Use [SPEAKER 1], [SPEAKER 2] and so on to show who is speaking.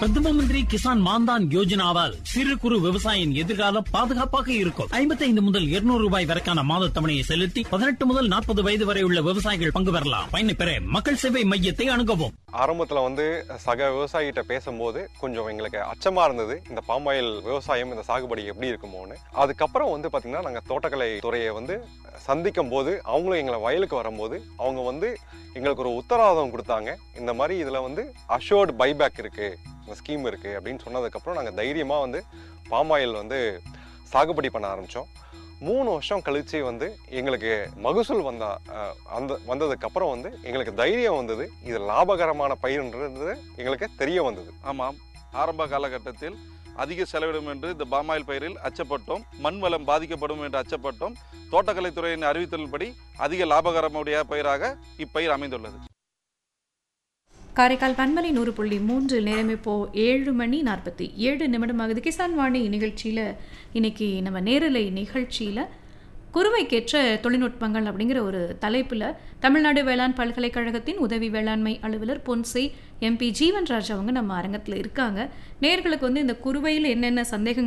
[SPEAKER 1] பிரதம மந்திரி கிசான் மான்தான் யோஜனாவால் சிறு குறு விவசாயியின் எதிர்காலம் பாதுகாப்பாக இருக்கும் ஐம்பத்தைந்து முதல் இருநூறு ரூபாய் வரைக்கான மாத தவணையை செலுத்தி பதினெட்டு முதல் நாற்பது வயது வரை உள்ள விவசாயிகள் பங்கு பெறலாம் பயனை பெற மக்கள் சேவை மையத்தை அணுகவும்
[SPEAKER 2] ஆரம்பத்தில் வந்து சக விவசாயிகிட்ட பேசும்போது கொஞ்சம் எங்களுக்கு அச்சமாக இருந்தது இந்த பாமாயில் விவசாயம் இந்த சாகுபடி எப்படி இருக்குமோன்னு அதுக்கப்புறம் வந்து பார்த்திங்கன்னா நாங்கள் தோட்டக்கலை துறையை வந்து சந்திக்கும் போது அவங்களும் எங்களை வயலுக்கு வரும்போது அவங்க வந்து எங்களுக்கு ஒரு உத்தரவாதம் கொடுத்தாங்க இந்த மாதிரி இதில் வந்து அஷோர்டு பைபேக் இருக்குது இந்த ஸ்கீம் இருக்குது அப்படின்னு சொன்னதுக்கப்புறம் நாங்கள் தைரியமாக வந்து பாமாயில் வந்து சாகுபடி பண்ண ஆரம்பித்தோம் மூணு வருஷம் கழிச்சு வந்து எங்களுக்கு மகசூல் வந்த அஹ், அந்த வந்ததுக்கு அப்புறம் வந்து எங்களுக்கு தைரியம் வந்தது இது லாபகரமான பயிர்ன்றது எங்களுக்கு தெரிய வந்தது
[SPEAKER 3] ஆமாம் ஆரம்ப காலகட்டத்தில் அதிக செலவிடும் என்று இந்த பாமாயில் பயிரில் அச்சப்பட்டோம் மண் வளம் பாதிக்கப்படும் என்று அச்சப்பட்டோம் தோட்டக்கலைத்துறையின் அறிவித்தலின்படி அதிக லாபகரமுடைய பயிராக இப்பயிர் அமைந்துள்ளது
[SPEAKER 4] காரைக்கால் பன்மலை நூறு புள்ளி மூன்று நேரம் இப்போ ஏழு மணி நாற்பத்தி ஏழு நிமிடம் ஆகுது கிசான் வாணி நிகழ்ச்சியில் இன்னைக்கு நம்ம நேரலை நிகழ்ச்சியில் குறுவைக்கேற்ற தொழில்நுட்பங்கள் அப்படிங்கிற ஒரு தலைப்பில் தமிழ்நாடு வேளாண் பல்கலைக்கழகத்தின் உதவி வேளாண்மை அலுவலர் பொன்சை எம்பி ஜீவன்ராஜ் அவங்க நம்ம அரங்கத்தில் இருக்காங்க நேர்களுக்கு வந்து இந்த குறுவையில் என்னென்ன சந்தேகங்கள்